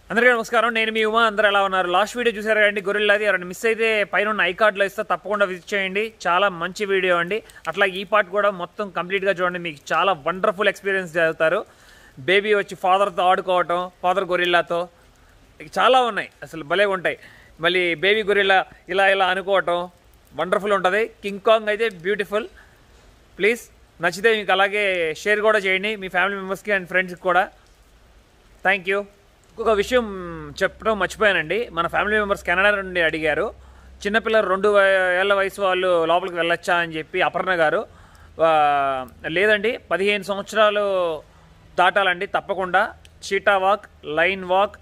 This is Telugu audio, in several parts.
అందరికీ నమస్కారం నేను మీ ఉమా అందరూ ఎలా ఉన్నారు లాస్ట్ వీడియో చూసారు కదండి గొరిల్లాది ఎవరైనా మిస్ అయితే పైన ఉన్న ఐ కార్డులో ఇస్తే తప్పకుండా విజిట్ చేయండి చాలా మంచి వీడియో అండి అట్లా ఈ పార్ట్ కూడా మొత్తం కంప్లీట్గా చూడండి మీకు చాలా వండర్ఫుల్ ఎక్స్పీరియన్స్ చదువుతారు బేబీ వచ్చి ఫాదర్తో ఆడుకోవటం ఫాదర్ గొరిల్లాతో ఇక చాలా ఉన్నాయి అసలు భలే ఉంటాయి మళ్ళీ బేబీ గొరిల్లా ఇలా ఇలా అనుకోవటం వండర్ఫుల్ ఉంటుంది కింగ్ కాంగ్ అయితే బ్యూటిఫుల్ ప్లీజ్ నచ్చితే మీకు అలాగే షేర్ కూడా చేయండి మీ ఫ్యామిలీ మెంబర్స్కి అండ్ ఫ్రెండ్స్కి కూడా థ్యాంక్ యూ ఇంకొక విషయం చెప్పడం మర్చిపోయానండి మన ఫ్యామిలీ మెంబర్స్ కెనడా నుండి అడిగారు చిన్నపిల్లలు రెండు వయ- ఏళ్ల వయసు వాళ్ళు లోపలికి వెళ్ళొచ్చా అని చెప్పి అపర్ణ గారు ఆ, లేదండి పదిహేను సంవత్సరాలు దాటాలండి తప్పకుండా cheetah walk line walk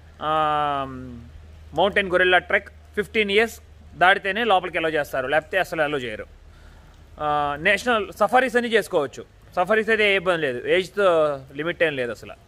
mountain gorilla trek fifteen years దాటితేనే లోపలికి ఎలో చేస్తారు లేకపోతే అసలు ఎలో చేయరు ఆ, నేషనల్ సఫారీస్ అని చేసుకోవచ్చు సఫారీస్ అయితే ఏ ఇబ్బంది లేదు ఏజ్తో లిమిట్ ఏం లేదు అసలు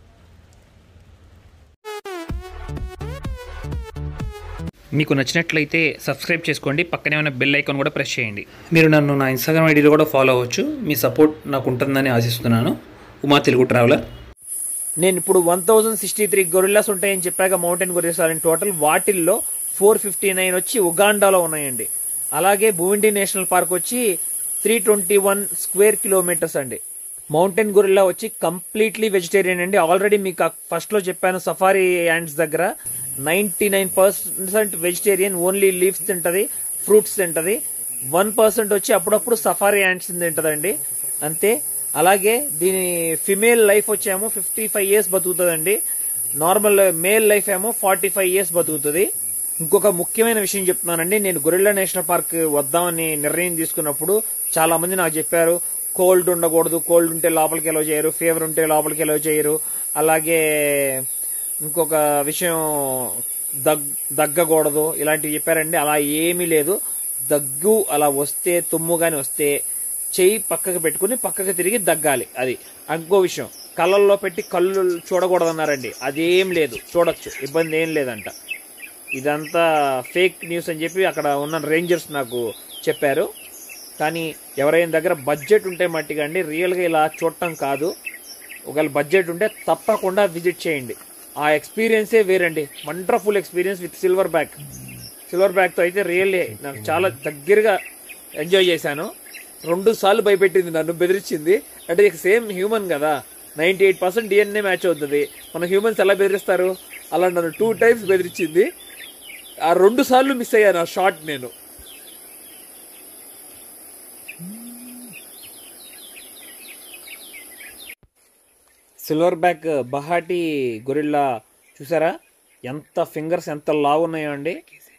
మీకు నచ్చినట్లయితే సబ్స్క్రైబ్ చేసుకోండి పక్కనే ఉన్న బెల్ ఐకాన్ కూడా ప్రెస్ చేయండి మీరు నన్ను నా ఇన్స్టాగ్రామ్ ఐడీలో కూడా ఫాలో అవ్వచ్చు మీ సపోర్ట్ నాకు ఉంటుందని ఆశిస్తున్నాను ఉమా తెలుగు ట్రావెలర్ నేను ఇప్పుడు one thousand sixty three gorillas ఉంటాయని చెప్పాక మౌంటైన్ గొరిల్లాస్ అని టోటల్ వాటిల్లో ఫోర్ ఫిఫ్టీ నైన్ వచ్చి ఉగాండాలో ఉన్నాయండి అలాగే భూమిండి నేషనల్ పార్క్ వచ్చి three twenty one square kilometres అండి మౌంటైన్ గొరిల్లా వచ్చి కంప్లీట్లీ వెజిటేరియన్ అండి ఆల్రెడీ మీకు ఫస్ట్ లో చెప్పాను సఫారీ యాండ్స్ దగ్గర ninety nine percent vegetarian only leaves తింటది ఫ్రూట్స్ తింటది వన్ పర్సెంట్ వచ్చి అప్పుడప్పుడు సఫారీ యాండ్స్ తింటదండి అంతే అలాగే దీని ఫిమేల్ లైఫ్ వచ్చేమో ఫిఫ్టీ ఫైవ్ ఇయర్స్ బతుకుతుందండి నార్మల్ మేల్ లైఫ్ ఏమో ఫార్టీ ఫైవ్ ఇయర్స్ బతుకుతుంది ఇంకొక ముఖ్యమైన విషయం చెప్తున్నానండి నేను గొరిల్లా నేషనల్ పార్క్ వద్దామని నిర్ణయం తీసుకున్నప్పుడు చాలా మంది నాకు చెప్పారు కోల్డ్ ఉండకూడదు కోల్డ్ ఉంటే లోపలికి ఎలో చేయరు ఫీవర్ ఉంటే లోపలికి ఎలో చేయరు అలాగే ఇంకొక విషయం దగ్ దగ్గకూడదు ఇలాంటివి చెప్పారండి అలా ఏమీ లేదు దగ్గు అలా వస్తే తుమ్ము గాని వస్తే చెయ్యి పక్కకు పెట్టుకుని పక్కకు తిరిగి దగ్గాలి అది ఇంకో విషయం కళ్ళల్లో పెట్టి కళ్ళు చూడకూడదన్నారండి అదేం లేదు చూడొచ్చు ఇబ్బంది ఏం లేదంట ఇదంతా ఫేక్ న్యూస్ అని చెప్పి అక్కడ ఉన్న రేంజర్స్ నాకు చెప్పారు కానీ ఎవరైనా దగ్గర బడ్జెట్ ఉంటే మట్టిగా అండి రియల్గా ఇలా చూడటం కాదు ఒకవేళ బడ్జెట్ ఉంటే తప్పకుండా విజిట్ చేయండి ఆ ఎక్స్పీరియన్సే వేరండి wonderful experience with silver back silver బ్యాక్తో అయితే రియల్లీ నాకు చాలా దగ్గరగా ఎంజాయ్ చేశాను రెండు సార్లు భయపెట్టింది నన్ను బెదిరించింది అంటే ఇక సేమ్ హ్యూమన్ కదా ninety eight percent DNA match అవుతుంది మన హ్యూమన్స్ ఎలా బెదిరిస్తారు అలా నన్ను టూ టైమ్స్ బెదిరించింది ఆ రెండు సార్లు మిస్ అయ్యాను ఆ షాట్ నేను సిల్వర్ బ్యాక్ బహాటి గొరిల్లా చూసారా ఎంత ఫింగర్స్ ఎంత లావు ఉన్నాయో అండి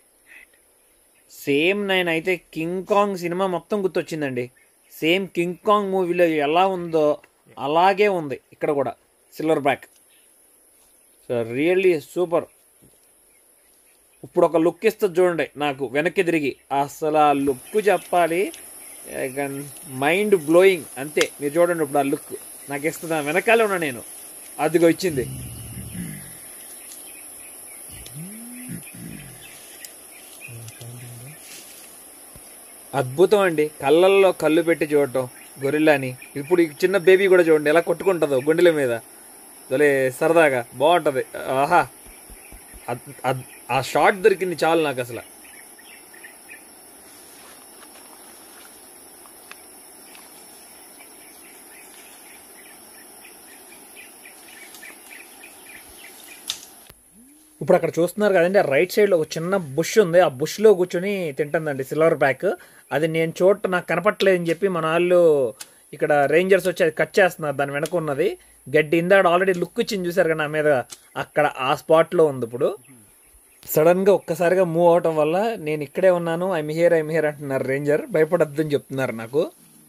సేమ్ నేను అయితే కింగ్ కాంగ్ సినిమా మొత్తం గుర్తొచ్చిందండి సేమ్ కింగ్ కాంగ్ మూవీలో ఎలా ఉందో అలాగే ఉంది ఇక్కడ కూడా silver back so really super ఇప్పుడు ఒక లుక్ ఇస్తుంది చూడండి నాకు వెనక్కి తిరిగి అసలు ఆ లుక్ చెప్పాలి మైండ్ బ్లోయింగ్ అంతే మీరు చూడండి ఇప్పుడు ఆ లుక్ నాకు ఇస్తుంది ఆ వెనకాలే ఉన్నా నేను అదిగో ఇచ్చింది అద్భుతం అండి కళ్ళల్లో కళ్ళు పెట్టి చూడటం గొరిల్లాని ఇప్పుడు ఈ చిన్న బేబీ కూడా చూడండి ఎలా కొట్టుకుంటుందో గుండెల మీద భలే సరదాగా బాగుంటుంది ఆహా అద్- అద్- ఆ షాట్ దొరికింది చాలు నాకు అసలు ఇప్పుడు అక్కడ చూస్తున్నారు కదండి ఆ రైట్ సైడ్లో ఒక చిన్న బుష్ ఉంది ఆ బుష్లో కూర్చొని తింటుందండి సిల్వర్ బ్యాక్ అది నేను చోట నాకు కనపట్లేదని చెప్పి మన వాళ్ళు ఇక్కడ రేంజర్స్ వచ్చి అది కట్ చేస్తున్నారు దాని వెనక ఉన్నది గడ్డి ఇందాడ ఆల్రెడీ లుక్ ఇచ్చింది చూసారు కదా నా మీద అక్కడ ఆ స్పాట్లో ఉంది ఇప్పుడు సడన్గా ఒక్కసారిగా మూవ్ అవటం వల్ల నేను ఇక్కడే ఉన్నాను ఐమ్ హియర్ ఐమ్ హియర్ అంటున్నారు రేంజర్ భయపడద్దని చెప్తున్నారు నాకు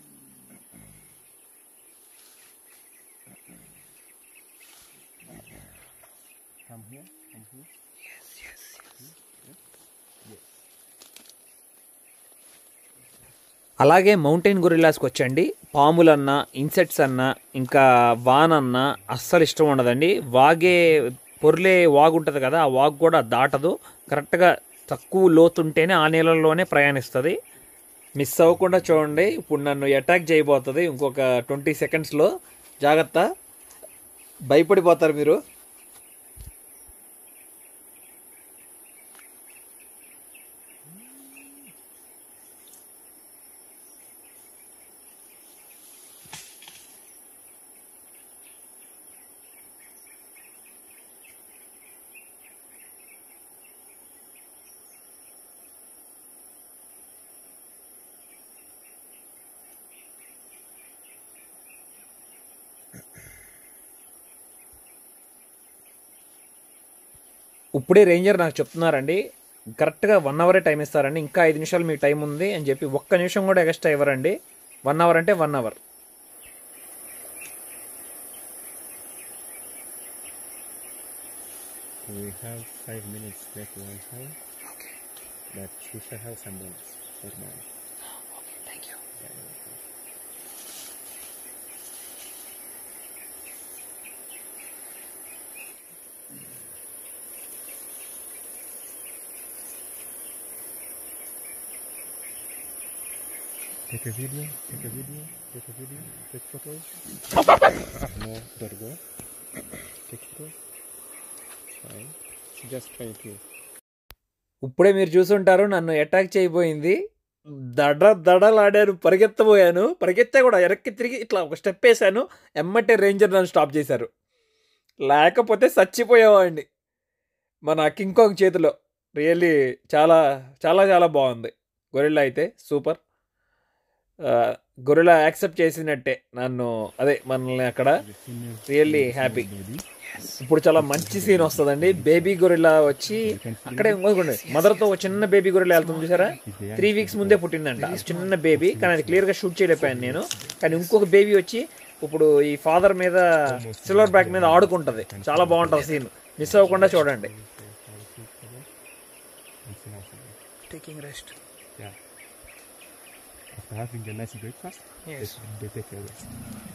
అలాగే మౌంటైన్ గొరిల్లాస్కి వచ్చండి పాములన్నా ఇన్సెక్ట్స్ అన్నా ఇంకా వాన్ అన్నా అస్సలు ఇష్టం ఉండదండి వాగే పొర్లే వాగు ఉంటుంది కదా ఆ వాగు కూడా దాటదు కరెక్ట్గా తక్కువ లోతుంటేనే ఆ నీళ్ళల్లోనే ప్రయాణిస్తుంది మిస్ అవ్వకుండా చూడండి ఇప్పుడు నన్ను అటాక్ చేయబోతుంది ఇంకొక ట్వంటీ సెకండ్స్లో జాగ్రత్త భయపడిపోతారు మీరు ఇప్పుడే రేంజర్ నాకు చెప్తున్నారండి కరెక్ట్గా వన్ అవరే టైం ఇస్తారండి ఇంకా ఐదు నిమిషాలు మీకు టైం ఉంది అని చెప్పి ఒక్క నిమిషం కూడా ఎక్స్ట్రా ఇవ్వరండి వన్ అవర్ అంటే one hour We have five minutes left one time, okay but we shall have some bonus for now. Okay thank you Take a video, take a video, take a video, take photos. No, there go. Take photos. Fine. Just trying to. ఇప్పుడే మీరు చూసుంటారు నన్ను అటాక్ చేయబోయింది దడ దడలాడాను పరిగెత్తబోయాను పరిగెత్తే కూడా వెనక్కి తిరిగి ఇట్లా ఒక స్టెప్ వేసాను ఎమ్మటే రేంజర్ నన్ను స్టాప్ చేశారు లేకపోతే చచ్చిపోయేవాడిని మన కింగ్ కాంగ్ చేతిలో రియల్లీ చాలా చాలా చాలా బాగుంది గొరిల్లా అయితే సూపర్ గొరిల్లా యాక్సెప్ట్ చేసినట్టే నన్ను అదే మనల్ని అక్కడ రియల్లీ హ్యాపీ ఇప్పుడు చాలా మంచి సీన్ వస్తుందండి బేబీ గొరిల్లా వచ్చి అక్కడే ఇంకోటి మదర్తో ఒక చిన్న బేబీ గొరిల్లా వెళ్తుంది చూసారా త్రీ వీక్స్ ముందే పుట్టిందంట చిన్న బేబీ కానీ అది క్లియర్గా షూట్ చేయలేకపోయాను నేను కానీ ఇంకొక బేబీ వచ్చి ఇప్పుడు ఈ ఫాదర్ మీద సిల్వర్ బ్యాక్ మీద ఆడుకుంటది చాలా బాగుంటుంది సీన్ మిస్ అవ్వకుండా చూడండి taking rest Yeah. After having a nice breakfast, Yes. they, they take a rest.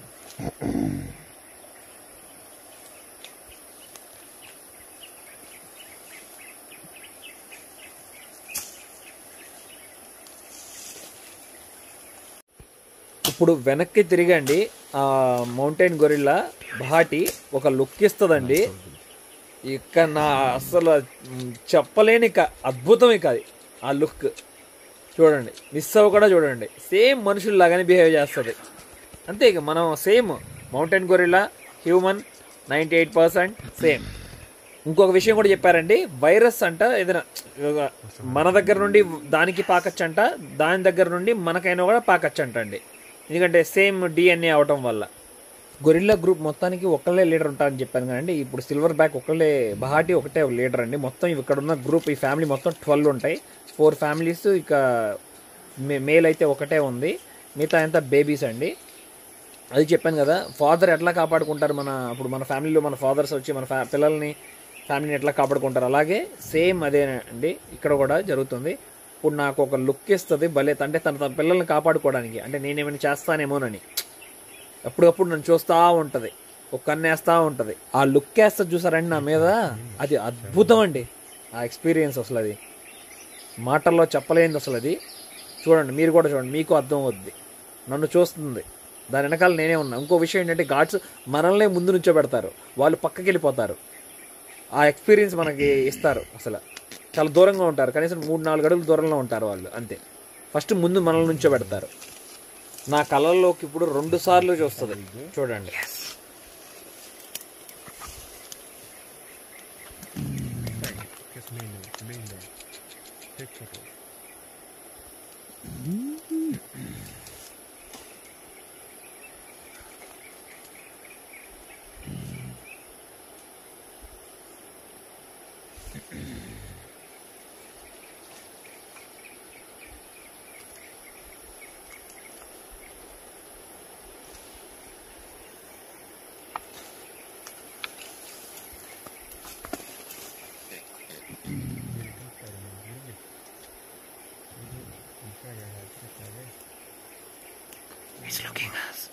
ఇప్పుడు వెనక్కి తిరిగండి ఆ మౌంటైన్ గొరిల్లా బహాటి ఒక లుక్ ఇస్తుందండి ఇక నా అసలు మ్, చెప్పలేని ఇక అద్భుతం ఇక అది ఆ లుక్ చూడండి మిస్ అవ్వకుండా చూడండి సేమ్ మనుషుల్లాగానే బిహేవ్ చేస్తుంది అంతే ఇక మనం same mountain gorilla human ninety eight percent same ఇంకొక విషయం కూడా చెప్పారండి వైరస్ అంట ఏదైనా ఒక మన దగ్గర నుండి దానికి పాకచ్చంట దాని దగ్గర నుండి మనకైనా కూడా పాకచ్చంట అండి ఎందుకంటే సేమ్ డిఎన్ఏ అవటం వల్ల గొరిల్లా గ్రూప్ మొత్తానికి ఒకళ్ళే లీడర్ ఉంటారని చెప్పాను కదండి ఇప్పుడు సిల్వర్ బ్యాక్ ఒకళ్ళే బహాటి ఒకటే లీడర్ అండి మొత్తం ఇక్కడ ఉన్న గ్రూప్ ఈ ఫ్యామిలీ మొత్తం ట్వెల్వ్ ఉంటాయి ఫోర్ ఫ్యామిలీస్ ఇక మే- మేల్ అయితే ఒకటే ఉంది మిగతా అంతా బేబీస్ అండి అది చెప్పాను కదా ఫాదర్ ఎట్లా కాపాడుకుంటారు మన ఇప్పుడు మన ఫ్యామిలీలో మన ఫాదర్స్ వచ్చి మన ఫ్యా పిల్లల్ని ఫ్యామిలీని ఎట్లా కాపాడుకుంటారు అలాగే సేమ్ అదే అండి ఇక్కడ కూడా జరుగుతుంది ఇప్పుడు నాకు ఒక లుక్ ఇస్తుంది భలే అంటే తన తన పిల్లల్ని కాపాడుకోవడానికి అంటే నేనేమైనా చేస్తానేమోనని అప్పుడప్పుడు నన్ను చూస్తూ ఉంటుంది ఒక కన్నేస్తూ ఉంటుంది ఆ లుక్ వేస్తుంది చూసారండి నా మీద అది అద్భుతం అండి ఆ ఎక్స్పీరియన్స్ అసలు అది మాటల్లో చెప్పలేనిది అసలు అది చూడండి మీరు కూడా చూడండి మీకు అర్థం అవుద్ది నన్ను చూస్తుంది దాని వెనకాల నేనే ఉన్నా ఇంకో విషయం ఏంటంటే గాడ్స్ మనల్నే ముందు నుంచో పెడతారు వాళ్ళు పక్కకి వెళ్ళిపోతారు ఆ ఎక్స్పీరియన్స్ మనకి ఇస్తారు అసలు చాలా దూరంగా ఉంటారు కనీసం మూడు నాలుగు అడుగుల దూరంలో ఉంటారు వాళ్ళు అంతే ఫస్ట్ ముందు మనల్ని నుంచో పెడతారు నా కళల్లోకి ఇప్పుడు రెండు సార్లు చూస్తుంది చూడండి Just main node, main node. Take photos. He's looking us.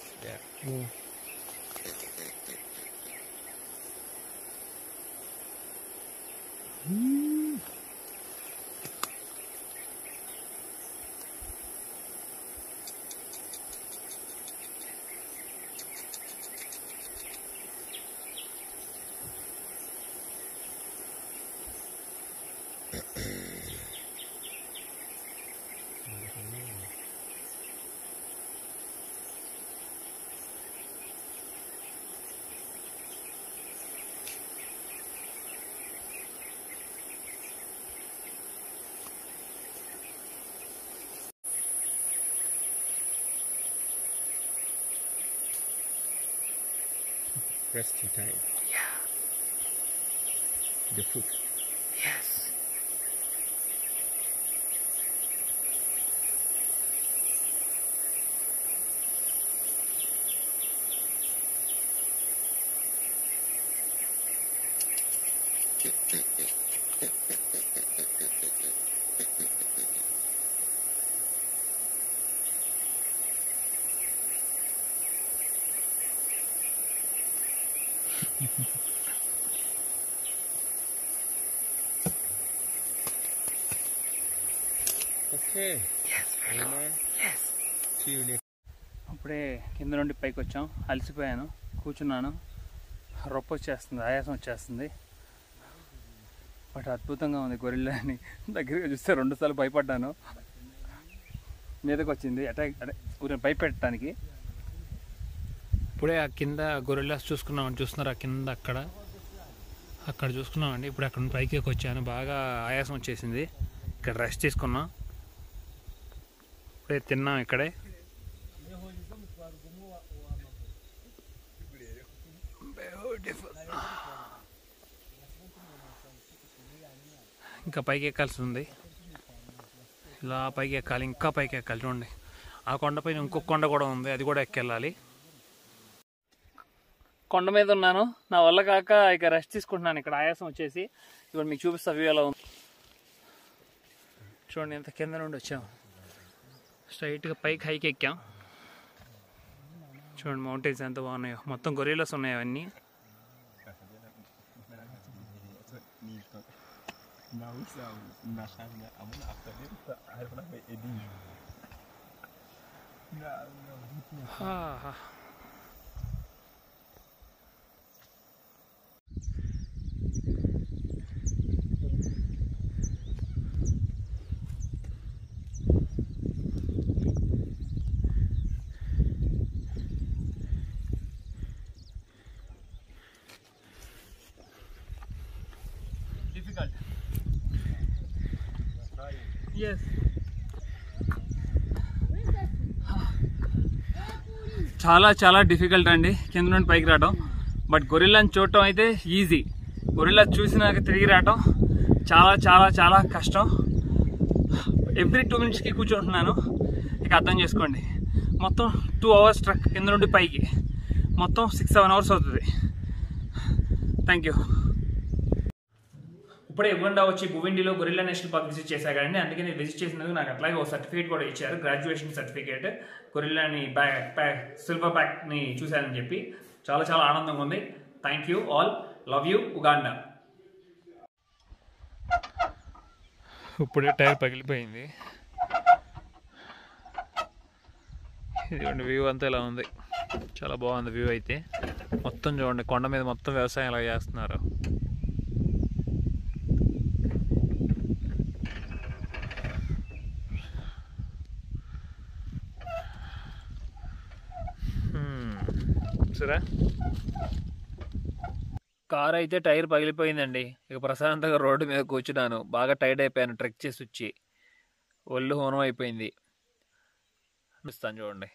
Rescue time. Yeah. The foot. Okay. Yes. Omar. Yes. See you next. అప్పుడే కింద నుండి పైకి వచ్చాం అలసిపోయాను కూర్చున్నాను రొప్ప వచ్చేస్తుంది ఆయాసం వచ్చేస్తుంది బట్ అద్భుతంగా ఉంది గొరిల్లాని దగ్గరగా చూస్తే రెండుసార్లు భయపడ్డాను మీదకి వచ్చింది అటాక్ అదే ఊరిని భయపెట్టడానికి ఇప్పుడే ఆ కింద గొరిల్లాస్ చూసుకున్నామని చూస్తున్నారు ఆ కింద అక్కడ అక్కడ చూసుకున్నామండి ఇప్పుడు అక్కడ నుండి పైకి వచ్చాను బాగా ఆయాసం వచ్చేసింది ఇక్కడ రెస్ట్ తీసుకున్నాం ఇప్పుడే తిన్నాం ఇక్కడే ఇంకా పైకి ఎక్కాల్సి ఉంది ఇలా పైకి ఎక్కాలి ఇంకా పైకి ఎక్కాలి చూడండి ఆ కొండపైన ఇంకొక కొండ కూడా ఉంది అది కూడా ఎక్కెళ్ళాలి కొండ మీద ఉన్నాను నా వల్ల కాక ఇక రెస్ట్ తీసుకుంటున్నాను ఇక్కడ ఆయాసం వచ్చేసి ఇప్పుడు మీకు చూపిస్తా వ్యూ ఎలా ఉంది చూడండి ఎంత కింద నుండి వచ్చాం స్ట్రైట్గా పైకి హైకి ఎక్కాం చూడండి మౌంటైన్స్ ఎంత బాగున్నాయో మొత్తం గొరిలాస్ ఉన్నాయి అవన్నీ Nausa nashanga amuna after it. I have not made any. ఆహా. Difficult. Yes. చాలా చాలా డిఫికల్ట్ అండి కింద నుండి పైకి రావడం బట్ గొరిల్లాని చూడటం అయితే ఈజీ గొరిల్లా చూసినాక తిరిగి రావటం చాలా చాలా చాలా కష్టం ఎవ్రీ టూ మినిట్స్కి కూర్చుంటున్నాను ఇక అర్థం చేసుకోండి మొత్తం టూ అవర్స్ ట్రక్ కింద నుండి పైకి మొత్తం సిక్స్ సెవెన్ అవర్స్ అవుతుంది థ్యాంక్ యూ ఇప్పుడే ఇవ్వండా వచ్చి భువిండిలో గొరిల్లా నేషనల్ పార్క్ విజిట్ చేశా కానీ అందుకే నేను విజిట్ చేసినందుకు నాకు అట్లాగే ఒక సర్టిఫికేట్ కూడా ఇచ్చారు గ్రాడ్యుయేషన్ సర్టిఫికేట్ గొరిల్లాని బ్యాక్ బ్యాక్ సిల్వర్ బ్యాక్ని చూశానని చెప్పి చాలా చాలా ఆనందంగా ఉంది thank you all love you Uganda ఇప్పుడే టైర్ పగిలిపోయింది ఇదిగోండి వ్యూ అంతా ఇలా ఉంది చాలా బాగుంది వ్యూ అయితే మొత్తం చూడండి కొండ మీద మొత్తం వ్యవసాయం ఇలా చేస్తున్నారు సరే కార్ అయితే టైర్ పగిలిపోయిందండి ఇక ప్రశాంతంగా రోడ్డు మీద కూర్చున్నాను బాగా టైర్డ్ అయిపోయాను ట్రెక్ చేసి వచ్చి ఒళ్ళు హోనం అయిపోయింది ఇస్తాను చూడండి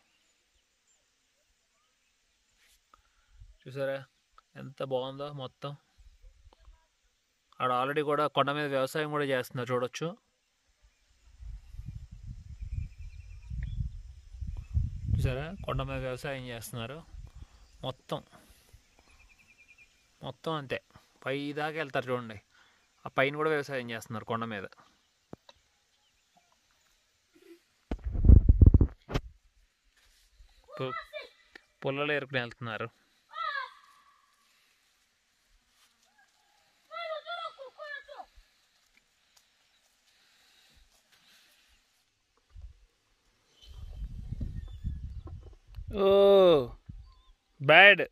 చూసారా ఎంత బాగుందో మొత్తం ఆడ ఆల్రెడీ కూడా కొండ మీద వ్యవసాయం కూడా చేస్తున్నారు చూడొచ్చు చూసారా కొండ మీద వ్యవసాయం చేస్తున్నారు మొత్తం మొత్తం అంతే పై దాకా వెళ్తారు చూడండి ఆ పైన కూడా వ్యవసాయం చేస్తున్నారు కొండ మీద పు- పుల్లలు ఏరుకుని వెళ్తున్నారు ఓ బ్యాడ్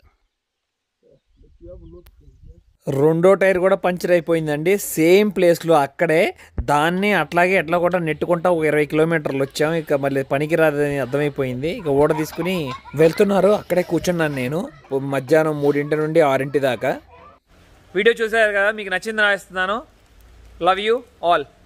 రెండో టైర్ కూడా పంచర్ అయిపోయిందండి సేమ్ ప్లేస్లో అక్కడే దాన్ని అట్లాగే ఎట్లా కూడా నెట్టుకుంటా ఒక ఇరవై కిలోమీటర్లు వచ్చాం ఇక మళ్ళీ పనికిరాదని అర్థమైపోయింది ఇక ఓడ తీసుకుని వెళ్తున్నారు అక్కడే కూర్చున్నాను నేను మధ్యాహ్నం మూడింటి నుండి ఆరింటి దాకా వీడియో చూసారు కదా మీకు నచ్చింది రాస్తున్నాను లవ్ యూ ఆల్